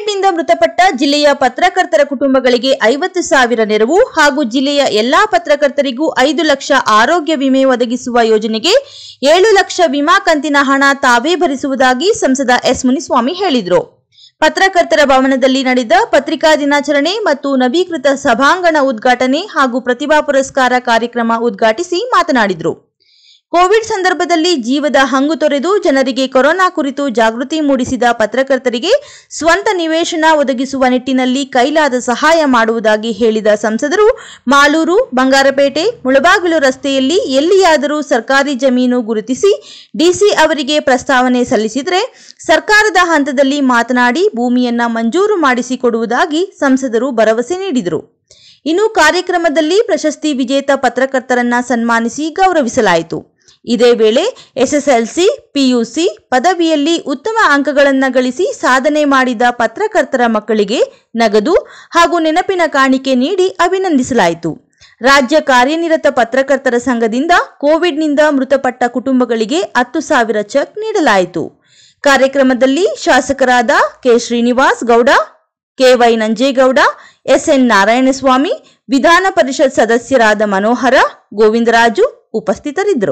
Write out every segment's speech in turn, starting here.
ಕೋವಿಡ್ನಿಂದ ಮೃತಪಟ್ಟ ಜಿಲ್ಲೆಯ ಪತ್ರಕರ್ತರ ಕುಟುಂಬಗಳಿಗೆ ಐವತ್ತು ಸಾವಿರ ನೆರವು ಹಾಗೂ ಜಿಲ್ಲೆಯ ಎಲ್ಲಾ ಪತ್ರಕರ್ತರಿಗೂ ಐದು ಲಕ್ಷ ಆರೋಗ್ಯ ವಿಮೆ ಒದಗಿಸುವ ಯೋಜನೆಗೆ ಏಳು ಲಕ್ಷ ವಿಮಾ ಕಂತಿನ ಹಣ ತಾವೇ ಭರಿಸುವುದಾಗಿ ಸಂಸದ ಎಸ್ ಮುನಿಸ್ವಾಮಿ ಹೇಳಿದರು ಪತ್ರಕರ್ತರ ಭವನದಲ್ಲಿ ನಡೆದ ಪತ್ರಿಕಾ ದಿನಾಚರಣೆ ಮತ್ತು ನವೀಕೃತ ಸಭಾಂಗಣ ಉದ್ಘಾಟನೆ ಹಾಗೂ ಪ್ರತಿಭಾ ಪುರಸ್ಕಾರ ಕಾರ್ಯಕ್ರಮ ಉದ್ಘಾಟಿಸಿ ಮಾತನಾಡಿದರು ಕೋವಿಡ್ ಸಂದರ್ಭದಲ್ಲಿ ಜೀವದ ಹಂಗು ತೊರೆದು ಜನರಿಗೆ ಕೊರೋನಾ ಕುರಿತು ಜಾಗೃತಿ ಮೂಡಿಸಿದ ಪತ್ರಕರ್ತರಿಗೆ ಸ್ವಂತ ನಿವೇಶನ ಒದಗಿಸುವ ನಿಟ್ಟಿನಲ್ಲಿ ಕೈಲಾದ ಸಹಾಯ ಮಾಡುವುದಾಗಿ ಹೇಳಿದ ಸಂಸದರು ಮಾಲೂರು ಬಂಗಾರಪೇಟೆ ಮುಳಬಾಗಿಲು ರಸ್ತೆಯಲ್ಲಿ ಎಲ್ಲಿಯಾದರೂ ಸರ್ಕಾರಿ ಜಮೀನು ಗುರುತಿಸಿ ಡಿಸಿ ಅವರಿಗೆ ಪ್ರಸ್ತಾವನೆ ಸಲ್ಲಿಸಿದರೆ ಸರ್ಕಾರದ ಹಂತದಲ್ಲಿ ಮಾತನಾಡಿ ಭೂಮಿಯನ್ನ ಮಂಜೂರು ಮಾಡಿಸಿಕೊಡುವುದಾಗಿ ಸಂಸದರು ಭರವಸೆ ನೀಡಿದರು ಇನ್ನು ಕಾರ್ಯಕ್ರಮದಲ್ಲಿ ಪ್ರಶಸ್ತಿ ವಿಜೇತ ಪತ್ರಕರ್ತರನ್ನ ಸನ್ಮಾನಿಸಿ ಗೌರವಿಸಲಾಯಿತು ಇದೇ ವೇಳೆ ಎಸ್ಎಸ್ಎಲ್ಸಿ ಪಿಯುಸಿ ಪದವಿಯಲ್ಲಿ ಉತ್ತಮ ಅಂಕಗಳನ್ನು ಗಳಿಸಿ ಸಾಧನೆ ಮಾಡಿದ ಪತ್ರಕರ್ತರ ಮಕ್ಕಳಿಗೆ ನಗದು ಹಾಗೂ ನೆನಪಿನ ಕಾಣಿಕೆ ನೀಡಿ ಅಭಿನಂದಿಸಲಾಯಿತು ರಾಜ್ಯ ಕಾರ್ಯನಿರತ ಪತ್ರಕರ್ತರ ಸಂಘದಿಂದ ಕೋವಿಡ್ನಿಂದ ಮೃತಪಟ್ಟ ಕುಟುಂಬಗಳಿಗೆ ಹತ್ತು ಸಾವಿರ ಚೆಕ್ ನೀಡಲಾಯಿತು ಕಾರ್ಯಕ್ರಮದಲ್ಲಿ ಶಾಸಕರಾದ K Srinivas Gowda K Y Nanjegowda S N Narayanaswamy Vidhana Parishat ಸದಸ್ಯರಾದ ಮನೋಹರ ಗೋವಿಂದರಾಜು ಉಪಸ್ಥಿತರಿದ್ದರು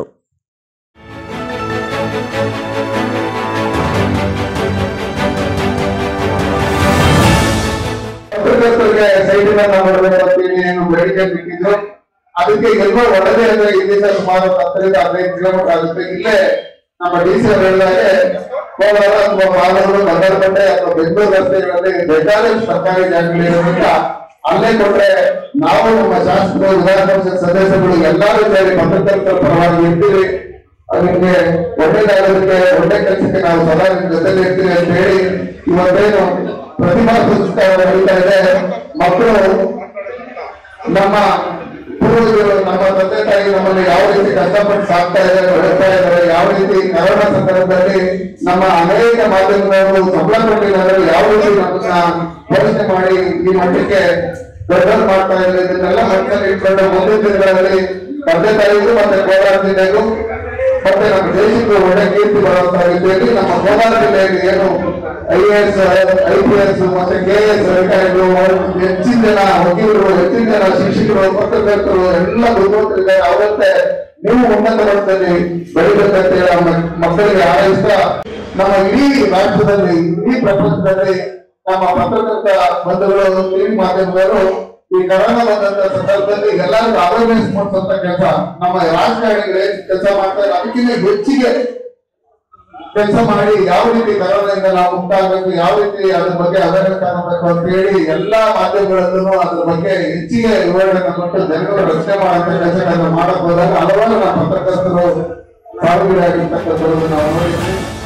ಪತ್ರಕರ್ತರಿಗೆ ಸೈಟಿನ ಮಾಡಬೇಕು ಅಂತೇಳಿ ಏನು ಬೇಡಿಕೆ ಬಿಟ್ಟಿದ್ರು ಅದಕ್ಕೆ ಎಲ್ಲೋ ಒಳಗೆ ಅಂದ್ರೆ ಇಲ್ಲಿಂದ ಸುಮಾರು ಹತ್ತರಿಂದ ಹದಿನೈದು ಕಿಲೋಮೀಟರ್ ಆಗುತ್ತೆ ಇಲ್ಲೇ ನಮ್ಮ ಡಿ ಸಿ ಅವರು ಹೇಳಿದಾಗೆ ಕೋಲಾರ ಅಥವಾ ಮಾಲೂರು ಬಂಗಾರಪೇಟೆ ಅಥವಾ ಬೆಂಗಳೂರು ರಸ್ತೆಗಳಲ್ಲಿ ಬೇಕಾದಷ್ಟು ಸರ್ಕಾರಿ ಜಾಗಗಳಿರೋದ್ರಿಂದ ಅಲ್ಲೇ ಕೊಟ್ರೆ ನಾವು ನಮ್ಮ ಶಾಸಕರು ವಿಧಾನ ಪರಿಷತ್ ಸದಸ್ಯರು ಎಲ್ಲರೂ ಸೇರಿ ಪತ್ರಕರ್ತರ ಪರವಾಗಿ ಇರ್ತೀವಿ ಅದು ನಿಮ್ಗೆ ಒಳ್ಳೇದಾಗೋದಕ್ಕೆ ಒಳ್ಳೆ ಕೆಲಸಕ್ಕೆ ನಾವು ಸದಾ ನಿಮ್ ಜೊತೆಲಿ ಇರ್ತೀವಿ ಅಂತ ಹೇಳಿ ಇವತ್ತೇನು ಪ್ರತಿಭಾ ಪುರಸ್ಕಾರ ನಡೀತಾ ಇದೆ ಮಕ್ಕಳು ನಮ್ಮ ಪೂರ್ವಜರು ನಮ್ಮ ತಂದೆ ತಾಯಿ ನಮ್ಮನ್ನು ಯಾವ ರೀತಿ ಕಷ್ಟಪಟ್ಟು ಸಾಕ್ತಾ ಇದ್ದಾರೆ ಬೆಳೆಸ್ತಾ ಇದ್ದಾರೆ ಯಾವ ರೀತಿ ಕರೋನಾ ಸಂದರ್ಭದಲ್ಲಿ ನಮ್ಮ ಅನೇಕ ಮಾಧ್ಯಮದವರು ಸಂಬಳ ಕೊಟ್ಟಿದ್ದಾರೆ ಯಾವ ರೀತಿ ನಮ್ಮನ್ನ ಪೋಷಣೆ ಮಾಡಿ ಈ ಮಟ್ಟಕ್ಕೆ ದೊಡ್ಡ ಮಾಡ್ತಾ ಇದ್ದಾರೆ ಇದನ್ನೆಲ್ಲ ಮನಸ್ಸಲ್ಲಿ ಇಟ್ಕೊಂಡು ಮುಂದಿನ ದಿನಗಳಲ್ಲಿ ತಂದೆ ತಾಯಿಗೂ ಮತ್ತೆ ಕೋಲಾರ ಜಿಲ್ಲೆಗೂ ಮತ್ತೆ ನಮ್ಮ ದೇಶಕ್ಕೂ ಒಳ್ಳೆ ಕೀರ್ತಿ ಬರುವಂತಹ ರೀತಿಯಲ್ಲಿ ನಮ್ಮ ಕೋಲಾರ ಜಿಲ್ಲೆಯಲ್ಲಿ ಏನು I S I P S ಮತ್ತೆ ಕೆ ಎಸ್ ಅಧಿಕಾರಿಗಳು ಹೆಚ್ಚಿನ ಜನ ವಕೀಲರು ಹೆಚ್ಚಿನ ಜನ ಶಿಕ್ಷಕರು ಪತ್ರಕರ್ತರು ಎಲ್ಲ ಬುದ್ಧಿವಂತರಿದ್ದಾರೆ ಅವರಂತೆ ನೀವು ಉನ್ನತ ಮಟ್ಟದಲ್ಲಿ ಬೆಳಿಬೇಕಂತ ಹೇಳಿ ನಮ್ಮ ಮಕ್ಕಳಿಗೆ ಹಾರೈಸ್ತಾ ನಮ್ಮ ಇಡೀ ರಾಷ್ಟ್ರದಲ್ಲಿ ಇಡೀ ಪ್ರಪಂಚದಲ್ಲಿ ನಮ್ಮ ಪತ್ರಕರ್ತ ಬಂಧುಗಳು ಟಿವಿ ಮಾಧ್ಯಮದವರು ಈ ಕರೋನಾ ಬಂದಂತ ಸಂದರ್ಭದಲ್ಲಿ ಎಲ್ಲರಿಗೂ ಅವೇರ್ನೆಸ್ ಮೂಡಿಸುವಂತ ಕೆಲಸ ನಮ್ಮ ರಾಜಕಾರಣಿಗಳು ಕೆಲಸ ಮಾಡ್ತಾರೆ ಅದಕ್ಕಿಂತ ಹೆಚ್ಚಿಗೆ ಕೆಲಸ ಮಾಡಿ ಯಾವ ರೀತಿ ಕರೋನಾದಿಂದ ನಾವು ಮುಕ್ತ ಆಗ್ಬೇಕು ಯಾವ ರೀತಿ ಅದ್ರ ಬಗ್ಗೆ ಅವೇರ್ನೆಸ್ ಆಗಬೇಕು ಅಂತ ಹೇಳಿ ಎಲ್ಲಾ ಮಾಧ್ಯಮಗಳಲ್ಲೂ ಅದ್ರ ಬಗ್ಗೆ ಹೆಚ್ಚಿಗೆ ವಿವರಣೆ ಕೊಟ್ಟು ಜನಗಳು ರಕ್ಷಣೆ ಮಾಡುವಂತ ಕೆಲಸಗಳನ್ನು ಮಾಡಕ್ ಹೋದಾಗ ಹಲವಾರು ನಮ್ಮ ಪತ್ರಕರ್ತರು ಸಾವಿರಾಗಿರ್ತಕ್ಕಂಥದ್ದು ನಾವು ನೋಡಿದ್ವಿ